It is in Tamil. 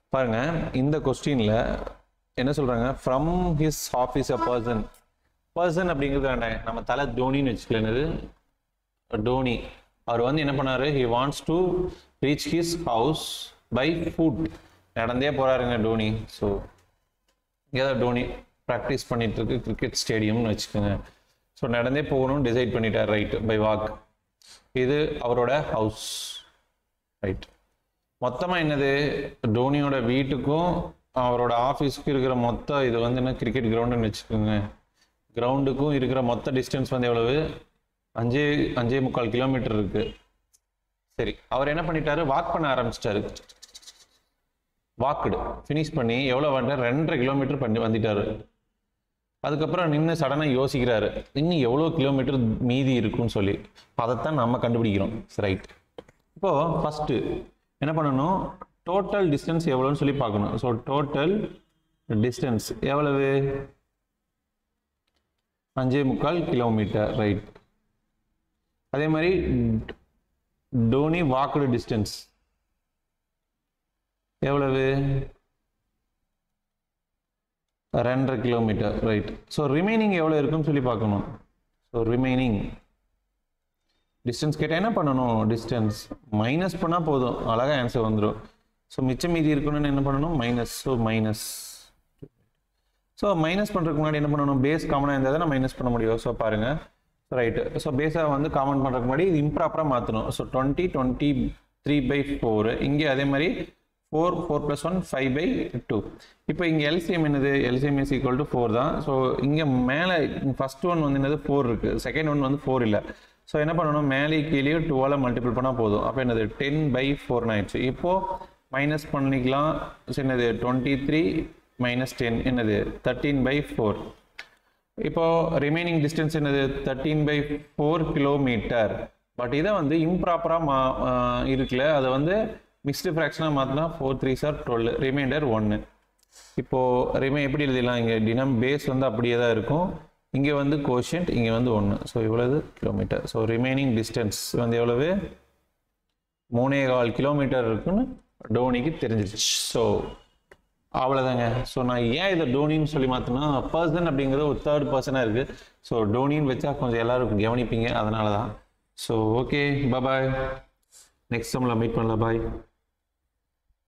பாருங்க இந்த கொஸ்டின்ல என்ன சொல்றாங்க from his office a person person அப்படிங்கிறது வேண்டாம் நம்ம தலை தோனின்னு வச்சுக்கல என்னது டோனி அவர் வந்து என்ன பண்ணாரு he wants to reach his house by foot நடந்தே போறாருங்க டோனி ஸோ ஏதோ டோனி ப்ராக்டிஸ் பண்ணிட்டு இருக்கு கிரிக்கெட் ஸ்டேடியம்னு வச்சுக்கோங்க ஸோ நடந்தே போகணும்னு டிசைட் பண்ணிட்டார் ரைட் பை வாக் இது அவரோட ஹவுஸ் ரைட் மொத்தமாக என்னது டோனியோட வீட்டுக்கும் அவரோட ஆஃபீஸ்க்கு இருக்கிற மொத்த இது வந்து என்ன கிரிக்கெட் கிரவுண்டுன்னு வச்சுக்கோங்க கிரவுண்டுக்கும் இருக்கிற மொத்த டிஸ்டன்ஸ் வந்து எவ்வளவு அஞ்சே அஞ்சே முக்கால் கிலோமீட்டர் இருக்கு சரி அவர் என்ன பண்ணிட்டாரு வாக் பண்ண ஆரம்பிச்சிட்டாரு வாக்குடு ஃபினிஷ் பண்ணி எவ்வளோ வந்து ரெண்டரை கிலோமீட்டர் பண்ணி வந்துட்டாரு அதுக்கப்புறம் நின்று சடனாக யோசிக்கிறாரு இன்னும் எவ்வளோ கிலோமீட்டர் மீதி இருக்குன்னு சொல்லி அதைத்தான் நம்ம கண்டுபிடிக்கிறோம் ரைட் இப்போ ஃபர்ஸ்ட் என்ன பண்ணணும் டோட்டல் டிஸ்டன்ஸ் எவ்வளோன்னு சொல்லி பார்க்கணும் ஸோ டோட்டல் டிஸ்டன்ஸ் எவ்வளவு அஞ்சே முக்கால் கிலோமீட்டர் ரைட் அதே மாதிரி டோனி வாக்குடு டிஸ்டன்ஸ் எவ்வளவு ரெண்டரை கிலோமீட்டர் ரைட் ஸோ ரிமைனிங் எவ்வளோ இருக்குன்னு சொல்லி பார்க்கணும் ஸோ ரிமைனிங் டிஸ்டன்ஸ் கேட்டால் என்ன பண்ணணும் டிஸ்டன்ஸ் மைனஸ் பண்ணால் போதும் அழகாக ஆன்சர் வந்துடும் ஸோ மிச்சம் மீதி இருக்கணும்னு என்ன பண்ணணும் minus so minus so minus பண்ணுறதுக்கு முன்னாடி என்ன பண்ணணும் பேஸ் காமனாக இருந்தால் தான் மைனஸ் பண்ண முடியும் ஸோ பாருங்கள் ரைட்டு ஸோ பேஸாக வந்து காமன் பண்ணுறதுக்கு முன்னாடி இது இம்ப்ராப்பராக மாற்றணும் so twenty twenty three by four இங்கே அதே மாதிரி four four plus one five by two இப்போ இங்கே எல்சிஎம் என்னது LCM is equal to four தான் ஸோ இங்கே மேலே ஃபர்ஸ்ட் ஒன் வந்து என்னது ஃபோர் இருக்குது செகண்ட் ஒன் வந்து ஃபோர் இல்லை ஸோ என்ன பண்ணணும் மேலே கீழே டுவெலை மல்டிபிள் பண்ணால் போதும் அப்போ என்னது டென் பை ஃபோர்னு ஆயிடுச்சு இப்போது மைனஸ் பண்ணிக்கலாம் ஸோ என்னது டுவெண்ட்டி த்ரீ மைனஸ் டென் என்னது தேர்ட்டீன் பை ஃபோர் இப்போ ரிமைனிங் டிஸ்டன்ஸ் என்னது thirteen by four kilometre but இதை வந்து இம்ப்ராப்பராக மா ஆஹ் இருக்குல்ல அதை வந்து மிக்ஸ்டு ஃப்ராக்ஷனாக மாற்றினா four three sir twelve remainder ஒன்று இப்போது ரிமை எப்படி எழுதிடலாம் இங்கே டினம் பேஸ் வந்து அப்படியே தான் இருக்கும் இங்கே வந்து கோஷன்ட் இங்கே வந்து ஒன்று ஸோ இவ்வளவு கிலோமீட்டர் ஸோ ரிமைனிங் டிஸ்டன்ஸ் வந்து எவ்வளவு மூணே கால் கிலோமீட்டர் இருக்குன்னு டோனிக்கு தெரிஞ்சிருச்சு ஸோ அவ்வளோதாங்க ஸோ நான் ஏன் இதை டோனின்னு சொல்லி மாற்றினா பர்சன் அப்படிங்கிறது ஒரு தேர்ட் பர்சனாக இருக்குது ஸோ டோனின்னு வச்சா கொஞ்சம் எல்லாரும் கவனிப்பீங்க அதனால தான் ஸோ ஓகே பாய் நெக்ஸ்ட் டைமில் மீட் பண்ணலாம் பாய்